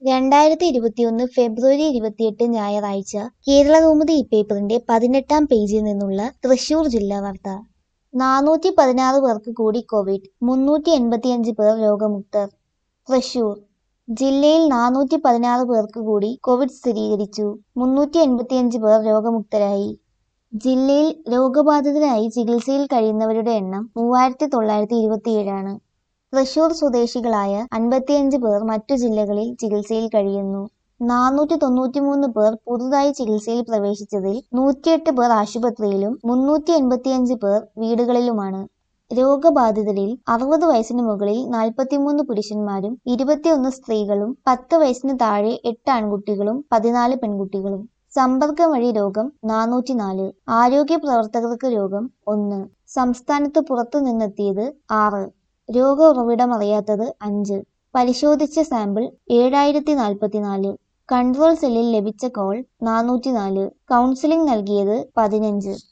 രണ്ടായിരത്തി ഇരുപത്തിയൊന്ന് ഫെബ്രുവരി ഇരുപത്തിയെട്ട് ഞായറാഴ്ച കേരളകൗമുദി ഇപ്പേപ്പറിന്റെ പതിനെട്ടാം പേജിൽ നിന്നുള്ള തൃശൂർ ജില്ലാ വാർത്ത നാനൂറ്റി പതിനാറ് പേർക്ക് കൂടി കോവിഡ് മുന്നൂറ്റി എൺപത്തിയഞ്ച് പേർ രോഗമുക്തർ തൃശൂർ ജില്ലയിൽ നാനൂറ്റി പതിനാറ് പേർക്ക് കൂടി കോവിഡ് സ്ഥിരീകരിച്ചു മുന്നൂറ്റി എൺപത്തിയഞ്ച് പേർ രോഗമുക്തരായി ജില്ലയിൽ രോഗബാധിതരായി ചികിത്സയിൽ കഴിയുന്നവരുടെ എണ്ണം മൂവായിരത്തി തൊള്ളായിരത്തി ഇരുപത്തിയേഴാണ് തൃശൂർ സ്വദേശികളായ അൻപത്തിയഞ്ച് പേർ മറ്റു ജില്ലകളിൽ ചികിത്സയിൽ കഴിയുന്നു നാനൂറ്റി തൊണ്ണൂറ്റിമൂന്ന് പേർ പുതുതായി ചികിത്സയിൽ പ്രവേശിച്ചതിൽ നൂറ്റിയെട്ട് പേർ ആശുപത്രിയിലും മുന്നൂറ്റി എൺപത്തിയഞ്ച് പേർ വീടുകളിലുമാണ് രോഗബാധിതരിൽ അറുപത് വയസ്സിന് മുകളിൽ നാൽപ്പത്തിമൂന്ന് പുരുഷന്മാരും ഇരുപത്തിയൊന്ന് സ്ത്രീകളും പത്ത് വയസ്സിന് താഴെ എട്ട് ആൺകുട്ടികളും പതിനാല് പെൺകുട്ടികളും സമ്പർക്കം വഴി രോഗം നാനൂറ്റിനാല് ആരോഗ്യ പ്രവർത്തകർക്ക് രോഗം ഒന്ന് സംസ്ഥാനത്ത് പുറത്തു നിന്നെത്തിയത് ആറ് രോഗ ഉറവിടം അറിയാത്തത് അഞ്ച് പരിശോധിച്ച സാമ്പിൾ ഏഴായിരത്തി നാൽപ്പത്തിനാല് കൺട്രോൾ സെല്ലിൽ ലഭിച്ച കോൾ നാനൂറ്റിനാല് കൗൺസിലിംഗ് നൽകിയത് പതിനഞ്ച്